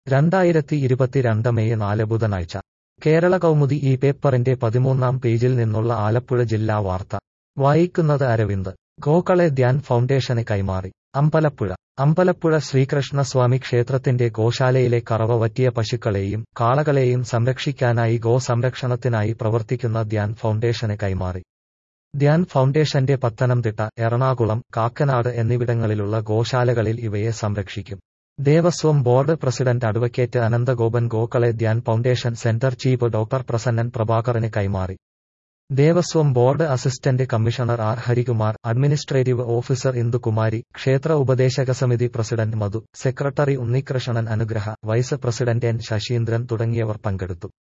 രണ്ടായിരത്തി ഇരുപത്തിരണ്ട് മെയ് നാല് ബുധനാഴ്ച കേരള കൗമുദി ഈ പേപ്പറിന്റെ പതിമൂന്നാം പേജിൽ നിന്നുള്ള ആലപ്പുഴ ജില്ലാ വാർത്ത വായിക്കുന്നത് അരവിന്ദ് ഗോക്കളെ ധ്യാൻ ഫൗണ്ടേഷന് കൈമാറി അമ്പലപ്പുഴ അമ്പലപ്പുഴ ശ്രീകൃഷ്ണസ്വാമി ക്ഷേത്രത്തിന്റെ ഗോശാലയിലെ കറവ വറ്റിയ പശുക്കളെയും കാളകളെയും സംരക്ഷിക്കാനായി ഗോ സംരക്ഷണത്തിനായി പ്രവർത്തിക്കുന്ന ധ്യാൻ ഫൗണ്ടേഷന് കൈമാറി ധ്യാൻ ഫൗണ്ടേഷന്റെ പത്തനംതിട്ട എറണാകുളം കാക്കനാട് എന്നിവിടങ്ങളിലുള്ള ഗോശാലകളിൽ ഇവയെ സംരക്ഷിക്കും Devaswom board president advocate Ananthagopan ഗോക്കളെ Dhyan foundation centre chief doctor Prasannan പ്രഭാകറിന് കൈമാറി Devaswom board assistant commissioner R Harikumar administrative officer Indukumari ക്ഷേത്ര ഉപദേശക സമിതി പ്രസിഡന്റ് മധു സെക്രട്ടറി ഉണ്ണികൃഷ്ണൻ അനുഗ്രഹ വൈസ് പ്രസിഡന്റ് എൻ ശശീന്ദ്രൻ തുടങ്ങിയവർ പങ്കെടുത്തു